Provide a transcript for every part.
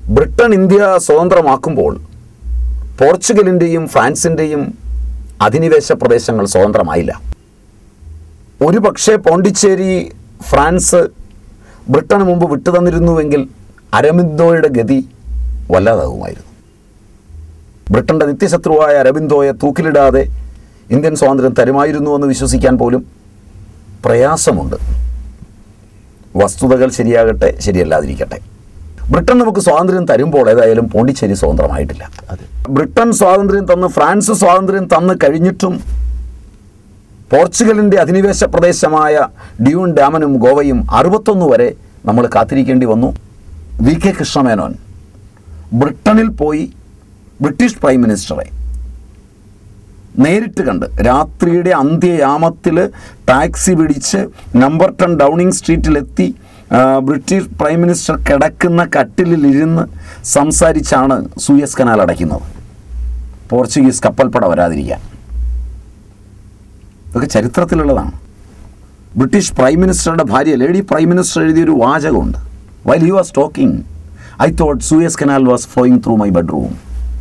Britain India സ്വതന്ത്രമാക്കുമ്പോൾ പോർച്ചുഗലിൻ്റെയും ഫ്രാൻസിൻ്റെയും അധിനിവേശ പ്രദേശങ്ങൾ സ്വതന്ത്രമായില്ല ഒരു പക്ഷേ പോണ്ടിച്ചേരി ഫ്രാൻസ് ബ്രിട്ടന് മുമ്പ് വിട്ടുതന്നിരുന്നുവെങ്കിൽ അരബിന്ദോയുടെ ഗതി വല്ലാതാകുമായിരുന്നു ബ്രിട്ടന്റെ നിത്യശത്രുവായ അരബിന്ദോയെ തൂക്കിലിടാതെ ഇന്ത്യൻ സ്വാതന്ത്ര്യം തരുമായിരുന്നു എന്ന് വിശ്വസിക്കാൻ പോലും പ്രയാസമുണ്ട് വസ്തുതകൾ ശരിയാകട്ടെ ശരിയല്ലാതിരിക്കട്ടെ ബ്രിട്ടൻ നമുക്ക് സ്വാതന്ത്ര്യം തരുമ്പോൾ ഏതായാലും പോണ്ടിച്ചേരി സ്വതന്ത്രമായിട്ടില്ല അതെ ബ്രിട്ടൻ സ്വാതന്ത്ര്യം തന്ന് ഫ്രാൻസ് സ്വാതന്ത്ര്യം തന്ന് കഴിഞ്ഞിട്ടും പോർച്ചുഗലിൻ്റെ അധിനിവേശ പ്രദേശമായ ഡ്യൂൺ ഡാമനും ഗോവയും അറുപത്തൊന്ന് വരെ നമ്മൾ കാത്തിരിക്കേണ്ടി വന്നു വി കെ കൃഷ്ണമേനോൻ ബ്രിട്ടനിൽ പോയി ബ്രിട്ടീഷ് പ്രൈം മിനിസ്റ്ററെ നേരിട്ട് കണ്ട് രാത്രിയുടെ അന്ത്യയാമത്തിൽ ടാക്സി പിടിച്ച് നമ്പർ ടെൻ ഡൗണിങ് സ്ട്രീറ്റിലെത്തി ആ, ബ്രിട്ടീഷ് പ്രൈം മിനിസ്റ്റർ കിടക്കുന്ന കട്ടിലിരുന്ന് സംസാരിച്ചാണ് സൂയസ് കനാൽ അടയ്ക്കുന്നത് പോർച്ചുഗീസ് കപ്പൽപ്പട വരാതിരിക്കാൻ ഇതൊക്കെ ചരിത്രത്തിലുള്ളതാണ് ബ്രിട്ടീഷ് പ്രൈം മിനിസ്റ്ററുടെ ഭാര്യ ലേഡി പ്രൈം മിനിസ്റ്റർ എഴുതിയൊരു വാചകമുണ്ട് while you was talking I thought Suez Canal was flowing through my bedroom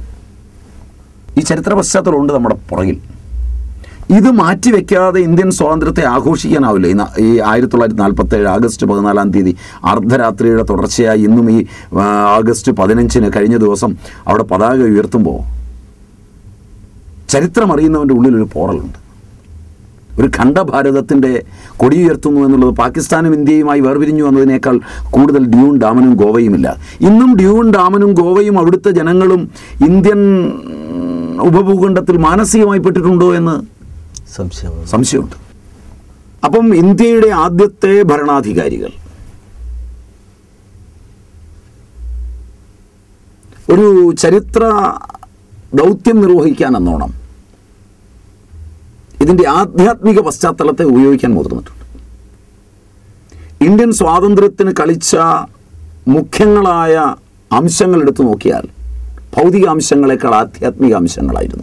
ഈ ചരിത്ര പശ്ചാത്തലമുണ്ട് നമ്മുടെ പുറകിൽ ഇത് മാറ്റിവെക്കാതെ ഇന്ത്യൻ സ്വാതന്ത്ര്യത്തെ ആഘോഷിക്കാനാവില്ല ഈ ന- ഈ ആയിരത്തി തൊള്ളായിരത്തി നാൽപ്പത്തി ഏഴ് ആഗസ്റ്റ് പതിനാലാം തീയതി അർദ്ധരാത്രിയുടെ തുടർച്ചയായി ഇന്നും ഈ ആ, ആഗസ്റ്റ് പതിനഞ്ചിന് കഴിഞ്ഞ ദിവസം അവിടെ പതാക ഉയർത്തുമ്പോൾ ചരിത്രം അറിയുന്നവൻ്റെ ഉള്ളിൽ ഒരു പോറലുണ്ട് ഒരു ഖണ്ഡഭാരതത്തിൻ്റെ കൊടിയുയർത്തുന്നു എന്നുള്ളത് പാകിസ്ഥാനും ഇന്ത്യയുമായി വേർപിരിഞ്ഞു എന്നതിനേക്കാൾ കൂടുതൽ ഡ്യൂൺ ഡാമനും ഗോവയുമില്ല ഇന്നും ഡ്യൂൺ ഡാമനും ഗോവയും അവിടുത്തെ ജനങ്ങളും ഇന്ത്യൻ ഉപഭൂഖണ്ഡത്തിൽ മാനസികമായി പെട്ടിട്ടുണ്ടോ എന്ന് സംശയമാണ് സംശയമുണ്ട് അപ്പം ഇന്ത്യയുടെ ആദ്യത്തെ ഭരണാധികാരികൾ ഒരു ചരിത്ര ദൗത്യം നിർവഹിക്കാൻ എന്നോണം ഇതിൻ്റെ ആധ്യാത്മിക പശ്ചാത്തലത്തെ ഉപയോഗിക്കാൻ മുതിർന്നിട്ടുണ്ട് ഇന്ത്യൻ സ്വാതന്ത്ര്യത്തിന് കളിച്ച മുഖ്യങ്ങളായ അംശങ്ങൾ എടുത്തു നോക്കിയാൽ ഭൗതിക അംശങ്ങളെക്കാൾ ആധ്യാത്മിക അംശങ്ങളായിരുന്നു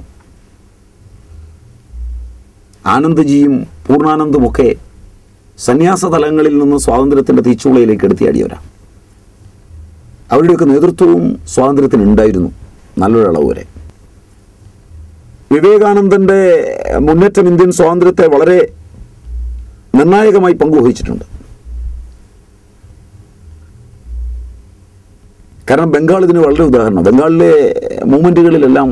ആനന്ദ്ജിയും പൂർണ്ണാനന്ദുമൊക്കെ സന്യാസ തലങ്ങളിൽ നിന്ന് സ്വാതന്ത്ര്യത്തിൻ്റെ തീച്ചുളയിലേക്ക് എടുത്തിയാടിയവരാണ് അവരുടെയൊക്കെ നേതൃത്വവും സ്വാതന്ത്ര്യത്തിന് ഉണ്ടായിരുന്നു നല്ലൊരളവ് വരെ വിവേകാനന്ദൻ്റെ മുന്നേറ്റം ഇന്ത്യൻ സ്വാതന്ത്ര്യത്തെ വളരെ നിർണായകമായി പങ്കുവഹിച്ചിട്ടുണ്ട് കാരണം ബംഗാൾ ഇതിന് വളരെ ഉദാഹരണം ബംഗാളിലെ മൂവ്മെൻറ്റുകളിലെല്ലാം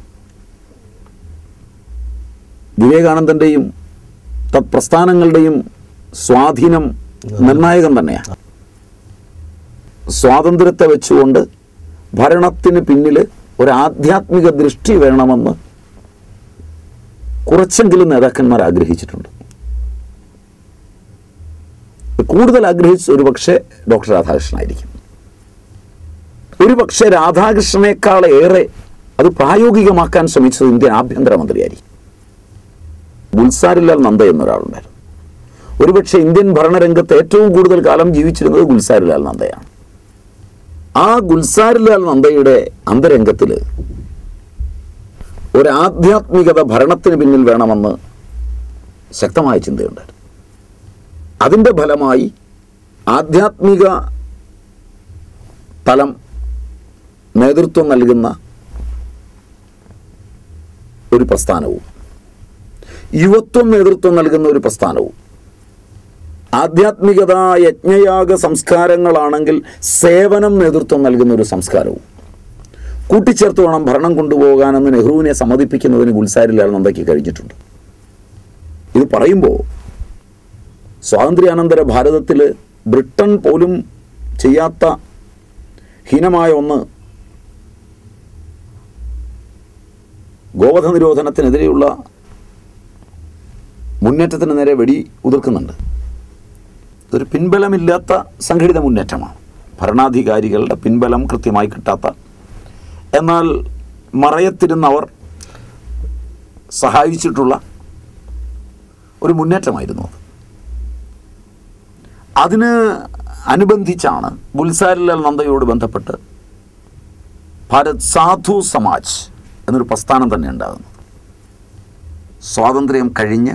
വിവേകാനന്ദൻ്റെയും തത്പ്രസ്ഥാനങ്ങളുടെയും സ്വാധീനം നിർണായകം തന്നെയാണ് സ്വാതന്ത്ര്യത്തെ വെച്ചുകൊണ്ട് ഭരണത്തിന് പിന്നിൽ ഒരു ആധ്യാത്മിക ദൃഷ്ടി വേണമെന്ന് കുറച്ചെങ്കിലും നേതാക്കന്മാർ ആഗ്രഹിച്ചിട്ടുണ്ട് കൂടുതൽ ആഗ്രഹിച്ച ഒരു പക്ഷേ ഡോക്ടർ രാധാകൃഷ്ണനായിരിക്കും ഒരു പക്ഷേ രാധാകൃഷ്ണനേക്കാൾ ഏറെ അത് പ്രായോഗികമാക്കാൻ ശ്രമിച്ചത് ഇന്ത്യൻ ആഭ്യന്തരമന്ത്രിയായിരിക്കും ഗുൽസാരിലാൽ നന്ദ എന്നൊരാളുണ്ടായിരുന്നു ഒരുപക്ഷെ ഇന്ത്യൻ ഭരണരംഗത്ത് ഏറ്റവും കൂടുതൽ കാലം ജീവിച്ചിരുന്നത് ഗുൽസാരിലാൽ നന്ദയാണ് ആ ഗുൽസാരിലാൽ നന്ദയുടെ അന്തരംഗത്തിൽ ഒരു ആധ്യാത്മികത ഭരണത്തിന് പിന്നിൽ വേണമെന്ന് ശക്തമായ ചിന്തയുണ്ടായിരുന്നു അതിൻ്റെ ഫലമായി ആധ്യാത്മിക തലം നേതൃത്വം നൽകുന്ന ഒരു പ്രസ്ഥാനവും യുവത്വം നേതൃത്വം നൽകുന്ന ഒരു പ്രസ്ഥാനവും ആധ്യാത്മികത യജ്ഞയാഗ സംസ്കാരങ്ങളാണെങ്കിൽ സേവനം നേതൃത്വം നൽകുന്ന ഒരു സംസ്കാരവും കൂട്ടിച്ചേർത്ത് വേണം ഭരണം കൊണ്ടുപോകാനെന്ന് നെഹ്റുവിനെ സമ്മതിപ്പിക്കുന്നതിന് ഗുൽസാരിലാൽ നന്ദയ്ക്ക് കഴിഞ്ഞിട്ടുണ്ട് ഇത് പറയുമ്പോൾ സ്വാതന്ത്ര്യാനന്തര ഭാരതത്തിൽ ബ്രിട്ടൻ പോലും ചെയ്യാത്ത ഹീനമായ ഒന്ന് ഗോവധ നിരോധനത്തിനെതിരെയുള്ള മുന്നേറ്റത്തിന് നേരെ വെടി ഉതിർക്കുന്നുണ്ട് ഇതൊരു പിൻബലമില്ലാത്ത സംഘടിത മുന്നേറ്റമാണ് ഭരണാധികാരികളുടെ പിൻബലം കൃത്യമായി കിട്ടാത്ത എന്നാൽ മറയത്തിരുന്നവർ സഹായിച്ചിട്ടുള്ള ഒരു മുന്നേറ്റമായിരുന്നു അത് അതിന് അനുബന്ധിച്ചാണ് ഗുൽസാരിലാൽ നന്ദയോട് ബന്ധപ്പെട്ട് ഭാരത് സാധു സമാജ് എന്നൊരു പ്രസ്ഥാനം തന്നെ ഉണ്ടാകുന്നത് സ്വാതന്ത്ര്യം കഴിഞ്ഞ്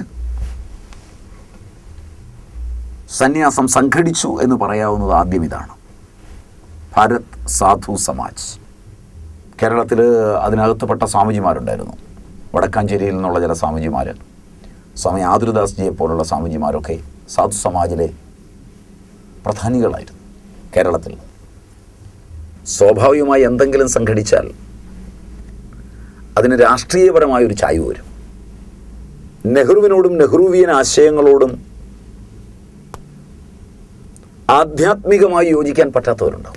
സന്യാസം സംഘടിച്ചു എന്ന് പറയാവുന്നത് ആദ്യം ഇതാണ് ഭാരത് സാധു സമാജ് കേരളത്തിൽ അതിനകത്തുപെട്ട സ്വാമിജിമാരുണ്ടായിരുന്നു വടക്കാഞ്ചേരിയിൽ നിന്നുള്ള ചില സ്വാമിജിമാർ സ്വാമി ആതുരദാസ്ജിയെ പോലുള്ള സ്വാമിജിമാരൊക്കെ സാധു സമാജിലെ പ്രധാനികളായിരുന്നു കേരളത്തിൽ സ്വാഭാവികമായി എന്തെങ്കിലും സംഘടിച്ചാൽ അതിന് രാഷ്ട്രീയപരമായൊരു ചായ്വ് വരും നെഹ്റുവിനോടും നെഹ്റുവിയൻ ആശയങ്ങളോടും ആധ്യാത്മികമായി യോജിക്കാൻ പറ്റാത്തവരുണ്ടാവും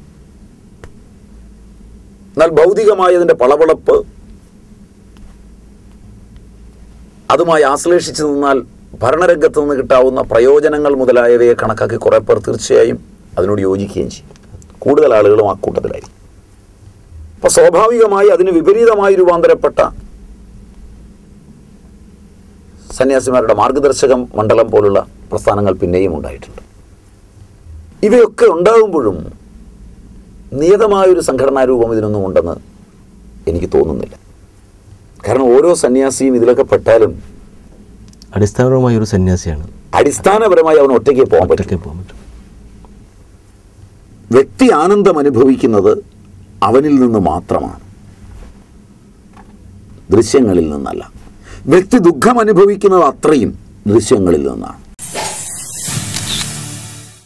എന്നാൽ ഭൗതികമായ അതിൻ്റെ പളവളപ്പ് അതുമായി ആശ്ലേഷിച്ചു നിന്നാൽ ഭരണരംഗത്ത് നിന്ന് കിട്ടാവുന്ന പ്രയോജനങ്ങൾ മുതലായവയെ കണക്കാക്കി കുറേ പേർ തീർച്ചയായും അതിനോട് യോജിക്കുകയും ചെയ്യും കൂടുതൽ ആളുകളും ആ കൂട്ടത്തിലായിരിക്കും അപ്പോൾ സ്വാഭാവികമായി അതിന് വിപരീതമായി രൂപാന്തരപ്പെട്ട സന്യാസിമാരുടെ മാർഗദർശക മണ്ഡലം പോലുള്ള പ്രസ്ഥാനങ്ങൾ പിന്നെയും ഉണ്ടായിട്ടുണ്ട് ഇവയൊക്കെ ഉണ്ടാകുമ്പോഴും നിയതമായൊരു സംഘടനാ രൂപം ഇതിനൊന്നും ഉണ്ടെന്ന് എനിക്ക് തോന്നുന്നില്ല കാരണം ഓരോ സന്യാസിയും ഇതിലൊക്കെ പെട്ടാലും അടിസ്ഥാനപരമായ ഒരു സന്യാസിയാണ് അടിസ്ഥാനപരമായി അവൻ ഒറ്റയ്ക്ക് പോകാൻ പറ്റും ഒറ്റയ്ക്ക് പോകാൻ പറ്റും വ്യക്തി ആനന്ദം അനുഭവിക്കുന്നത് അവനിൽ നിന്ന് മാത്രമാണ് ദൃശ്യങ്ങളിൽ നിന്നല്ല വ്യക്തി ദുഃഖം അനുഭവിക്കുന്നത് അത്രയും ദൃശ്യങ്ങളിൽ നിന്നാണ്